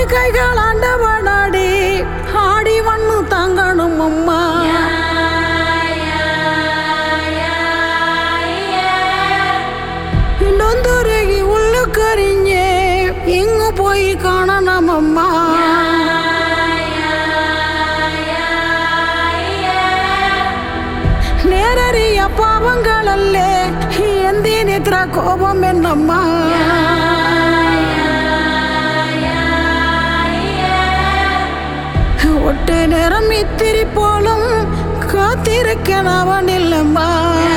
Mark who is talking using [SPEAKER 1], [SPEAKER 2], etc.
[SPEAKER 1] கைகள் ஆண்டவனாடி ஆடி வண்ணு தாங்கணும் அம்மா நொந்துருகி உள்ளு கரிஞ்சே எங்க போய் காணணும் அம்மா நேரறிய பாவங்களல்லே எந்தி நித்ர கோபம் என்னம்மா ஒட்டு நேரம் இத்திரி போலும் காத்திருக்கேன் அவன் இல்லம்மா